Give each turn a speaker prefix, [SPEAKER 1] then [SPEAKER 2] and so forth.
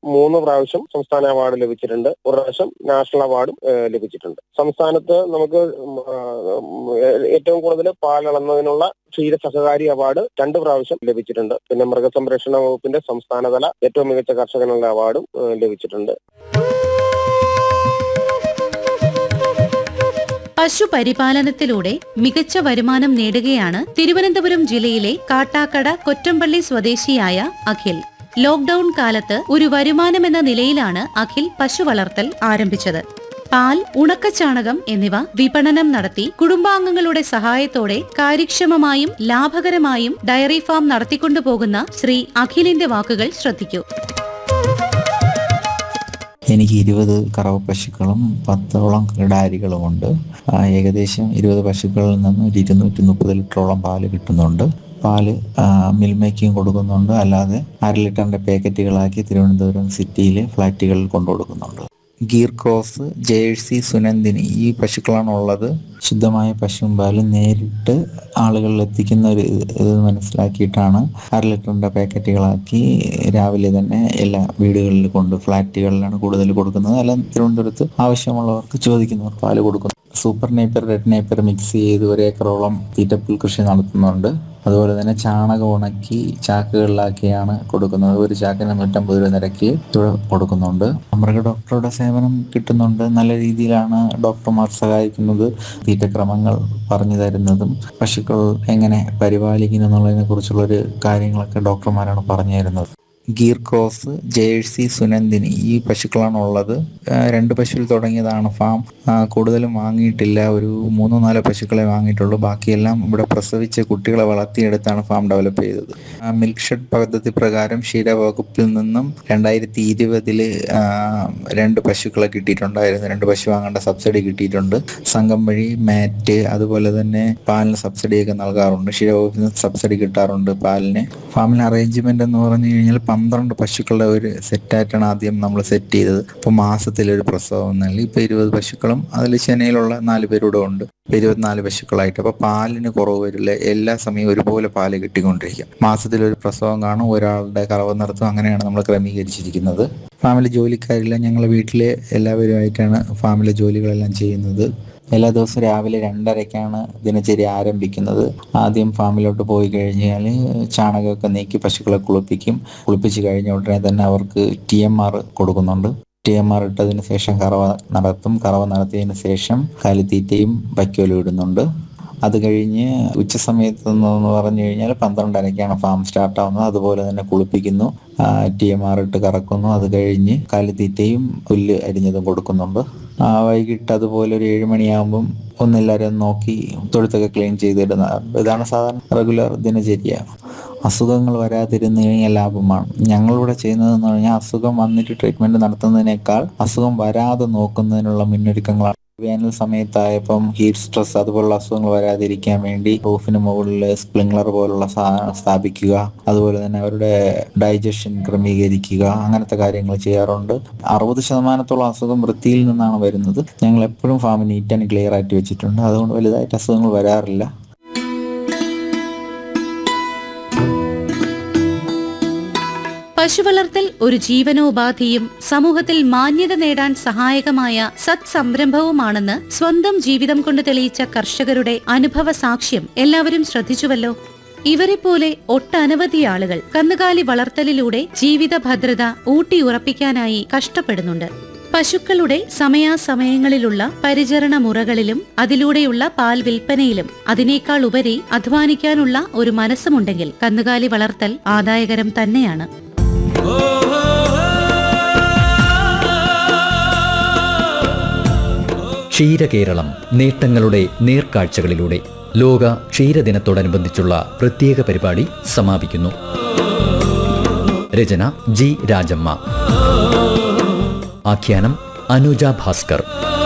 [SPEAKER 1] മൂന്ന് പ്രാവശ്യം സംസ്ഥാന അവാർഡ് ലഭിച്ചിട്ടുണ്ട് ഒരു പ്രാവശ്യം നാഷണൽ അവാർഡും ഏഹ്, ലഭിച്ചിട്ടുണ്ട് സംസ്ഥാനത്ത് നമുക്ക് ഉം, ആ, ഉം, ഏറ്റവും കൂടുതൽ പാലളന്നതിനുള്ള ക്ഷീര സഹകാരി അവാർഡ് രണ്ട് പ്രാവശ്യം ലഭിച്ചിട്ടുണ്ട് പിന്നെ മൃഗസംരക്ഷണ വകുപ്പിന്റെ സംസ്ഥാനതല ഏറ്റവും മികച്ച കർഷകനുള്ള അവാർഡും ഏഹ്, ലഭിച്ചിട്ടുണ്ട്
[SPEAKER 2] പശുപരിപാലനത്തിലൂടെ മികച്ച വരുമാനം നേടുകയാണ് തിരുവനന്തപുരം ജില്ലയിലെ കാട്ടാക്കട കൊറ്റമ്പള്ളി സ്വദേശിയായ അഖിൽ ലോക്ഡൌൺ കാലത്ത് ഒരു വരുമാനമെന്ന നിലയിലാണ് അഖിൽ പശു വളർത്തൽ ആരംഭിച്ചത് പാൽ ഉണക്കച്ചാണകം എന്നിവ വിപണനം നടത്തി കുടുംബാംഗങ്ങളുടെ സഹായത്തോടെ കാര്യക്ഷമമായും ലാഭകരമായും ഡയറി ഫാം നടത്തിക്കൊണ്ടുപോകുന്ന ശ്രീ അഖിലിന്റെ വാക്കുകൾ ശ്രദ്ധിക്കൂ
[SPEAKER 3] എനിക്ക് ഇരുപത് കറവ പശുക്കളും പത്തോളം കിടാരികളുമുണ്ട് ആ, ഏകദേശം ഇരുപത് പശുക്കളിൽ നിന്ന് ഒരു ഇരുന്നൂറ്റി മുപ്പത് ലിറ്ററോളം പാല് കിട്ടുന്നുണ്ട് പാല് മിൽക്ക് മേക്കിംഗ് കൊടുക്കുന്നുണ്ട് അല്ലാതെ അര ലിറ്ററിൻ്റെ പാക്കറ്റുകളാക്കി തിരുവനന്തപുരം സിറ്റിയിലെ ഫ്ലാറ്റുകളിൽ കൊണ്ടു കൊടുക്കുന്നുണ്ട് ഗീർ ക്രോസ് ജേഴ്സി സുനന്ദിനി ഈ പശുക്കളാണ് ഉള്ളത് ശുദ്ധമായ പശുവും പാലും നേരിട്ട് ആളുകളിൽ എത്തിക്കുന്ന ഒരു ഇത് ഇത് മനസ്സിലാക്കിയിട്ടാണ് അര ലിറ്ററിൻ്റെ പാക്കറ്റുകളാക്കി രാവിലെ തന്നെ എല്ലാ വീടുകളിൽ കൊണ്ട് ഫ്ലാറ്റുകളിലാണ് കൂടുതൽ കൊടുക്കുന്നത് അല്ല തിരുവനന്തപുരത്ത് ആവശ്യമുള്ളവർക്ക് ചോദിക്കുന്നവർ പാല് കൊടുക്കുന്നു super napier red napier mix ചെയ്ത് ഒരു ഏക്കറോളം തീറ്റപ്പുൽ കൃഷി നടത്തുന്നുണ്ട് അതുപോലെ തന്നെ ചാണകം ഉണക്കി ചാക്കുകളിലാക്കിയാണ് കൊടുക്കുന്നത് ഒരു ചാക്കിന് നൂറ്റമ്പത് രൂപ നിരക്ക് ഇവിടെ കൊടുക്കുന്നുണ്ട് മൃഗ ഡോക്ടറുടെ സേവനം കിട്ടുന്നുണ്ട് നല്ല രീതിയിലാണ് ഡോക്ടർമാർ സഹായിക്കുന്നത് തീറ്റക്രമങ്ങൾ പറഞ്ഞു തരുന്നതും പശുക്കൾ എങ്ങനെ പരിപാലിക്കുന്നു എന്നുള്ളതിനെ കുറിച്ചുള്ളൊരു കാര്യങ്ങളൊക്കെ ഡോക്ടർമാരാണ് പറഞ്ഞു തരുന്നത് ഗീർ ക്രോസ് ജേഴ്സി സുനന്ദിനി ഈ പശുക്കളാണ് ഉള്ളത് ആ, രണ്ട് പശുവിൽ തുടങ്ങിയതാണ് ഫാം ആ, കൂടുതലും വാങ്ങിയിട്ടില്ല ഒരു മൂന്നോ നാലോ പശുക്കളെ വാങ്ങിയിട്ടുള്ളൂ ബാക്കിയെല്ലാം ഇവിടെ പ്രസവിച്ച കുട്ടികളെ വളർത്തിയെടുത്താണ് ഫാം ഡെവലപ്പ് ചെയ്തത് ആ, മിൽക്ക് ഷെഡ് പദ്ധതി പ്രകാരം ക്ഷീര വകുപ്പിൽ നിന്നും രണ്ടായിരത്തി ഇരുപതില് രണ്ട് പശുക്കളെ കിട്ടിയിട്ടുണ്ടായിരുന്നു രണ്ട് പശു വാങ്ങേണ്ട സബ്സിഡി കിട്ടിയിട്ടുണ്ട് സംഘം വഴി മാറ്റ് അതുപോലെ തന്നെ പാലിന് സബ്സിഡിയൊക്കെ നൽകാറുണ്ട് ക്ഷീര വകുപ്പിൽ നിന്ന് സബ്സിഡി കിട്ടാറുണ്ട് പാലിന് ഫാമിൽ അറേഞ്ച്മെന്റ് എന്ന് പറഞ്ഞു കഴിഞ്ഞാൽ പന്ത്രണ്ട് പശുക്കളുടെ ഒരു സെറ്റായിട്ടാണ് ആദ്യം നമ്മൾ സെറ്റ് ചെയ്തത് അപ്പോൾ മാസത്തിലൊരു പ്രസവം നൽകി ഇപ്പോൾ ഇരുപത് പശുക്കളും അതിൽ ചെന്നൈയിലുള്ള നാല് പേരൂടെ ഉണ്ട് ഇപ്പൊ ഇരുപത്തിനാല് പശുക്കളായിട്ട് അപ്പോൾ പാലിന് കുറവ് വരില്ല എല്ലാ സമയവും ഒരുപോലെ പാല് കിട്ടിക്കൊണ്ടിരിക്കും മാസത്തിലൊരു പ്രസവം കാണും ഒരാളുടെ കറവ നിർത്തും അങ്ങനെയാണ് നമ്മൾ ക്രമീകരിച്ചിരിക്കുന്നത് ഫാമിലി ജോലിക്കാരില്ല ഞങ്ങൾ വീട്ടിലെ എല്ലാവരുമായിട്ടാണ് ഫാമിലെ ജോലികളെല്ലാം ചെയ്യുന്നത് എല്ലാ ദിവസവും രാവിലെ രണ്ടരയ്ക്കാണ് ദിനചര്യ ആരംഭിക്കുന്നത് ആദ്യം ഫാമിലോട്ട് പോയി കഴിഞ്ഞാൽ ചാണകമൊക്കെ നീക്കി പശുക്കളെ കുളിപ്പിക്കും കുളിപ്പിച്ച് കഴിഞ്ഞ ഉടനെ തന്നെ അവർക്ക് ടി എം ആർ കൊടുക്കുന്നുണ്ട് ടി എം ആർ ഇട്ടതിന് ശേഷം കറവ നടത്തും കറവ നടത്തിയതിന് ശേഷം കാലിത്തീറ്റയും വൈക്കോലും ഇടുന്നുണ്ട് അത് കഴിഞ്ഞ് ഉച്ച സമയത്ത് എന്ന് പറഞ്ഞു കഴിഞ്ഞാൽ പന്ത്രണ്ടരയ്ക്കാണ് ഫാം സ്റ്റാർട്ട് ആവുന്നത് അതുപോലെ തന്നെ കുളിപ്പിക്കുന്നു ടി എം ആർ ഇട്ട് കറക്കുന്നു അത് കഴിഞ്ഞ് കാലിത്തീറ്റയും പുല്ല് അരിഞ്ഞതും കൊടുക്കുന്നുണ്ട് ആ, വൈകിട്ട് അതുപോലെ ഒരു ഏഴ് മണിയാകുമ്പം ഒന്നെല്ലാവരും ഒന്ന് നോക്കി തൊഴുത്തൊക്കെ ക്ലീൻ ചെയ്തിടുന്ന ഇതാണ് സാധാരണ റെഗുലർ ദിനചര്യ അസുഖങ്ങൾ വരാതിരുന്നു കഴിഞ്ഞാൽ ലാഭമാണ് ഞങ്ങളിവിടെ ചെയ്യുന്നതെന്ന് പറഞ്ഞാൽ അസുഖം വന്നിട്ട് ട്രീറ്റ്മെന്റ് നടത്തുന്നതിനേക്കാൾ അസുഖം വരാതെ നോക്കുന്നതിനുള്ള മുന്നൊരുക്കങ്ങളാണ് വേനൽ സമയത്തായപ്പം ഹീറ്റ് സ്ട്രെസ് അതുപോലുള്ള അസുഖങ്ങൾ വരാതിരിക്കാൻ വേണ്ടി റൂഫിന് മുകളിൽ സ്പ്രിംഗ്ലർ പോലുള്ള സാധനം സ്ഥാപിക്കുക അതുപോലെ തന്നെ അവരുടെ ഡൈജഷൻ ക്രമീകരിക്കുക അങ്ങനത്തെ കാര്യങ്ങൾ ചെയ്യാറുണ്ട് അറുപത് ശതമാനത്തോളം അസുഖം വൃത്തിയിൽ നിന്നാണ് വരുന്നത് ഞങ്ങൾ എപ്പോഴും ഫാം നീറ്റ് ആൻഡ് ക്ലിയർ ആയിട്ട് വെച്ചിട്ടുണ്ട് അതുകൊണ്ട് വലുതായിട്ട് അസുഖങ്ങൾ വരാറില്ല
[SPEAKER 2] പശുവളർത്തൽ ഒരു ജീവനോപാധിയും സമൂഹത്തിൽ മാന്യത നേടാൻ സഹായകമായ സത് സംരംഭവുമാണെന്ന് സ്വന്തം ജീവിതം കൊണ്ട് തെളിയിച്ച കർഷകരുടെ അനുഭവ സാക്ഷ്യം എല്ലാവരും ശ്രദ്ധിച്ചുവല്ലോ ഇവരെപ്പോലെ ഒട്ടനവധി ആളുകൾ കന്നുകാലി വളർത്തലിലൂടെ ജീവിത ഭദ്രത ഊട്ടിയുറപ്പിക്കാനായി കഷ്ടപ്പെടുന്നുണ്ട് പശുക്കളുടെ സമയാസമയങ്ങളിലുള്ള പരിചരണ മുറകളിലും അതിലൂടെയുള്ള പാൽ വിൽപ്പനയിലും അതിനേക്കാൾ ഉപരി അധ്വാനിക്കാനുള്ള ഒരു മനസ്സുമുണ്ടെങ്കിൽ കന്നുകാലി വളർത്തൽ ആദായകരം തന്നെയാണ്
[SPEAKER 4] ക്ഷീരകേരളം നേട്ടങ്ങളുടെ നേർക്കാഴ്ചകളിലൂടെ ലോക ക്ഷീരദിനത്തോടനുബന്ധിച്ചുള്ള പ്രത്യേക പരിപാടി സമാപിക്കുന്നു രചന ജി രാജമ്മ ആഖ്യാനം അനുജ ഭാസ്കർ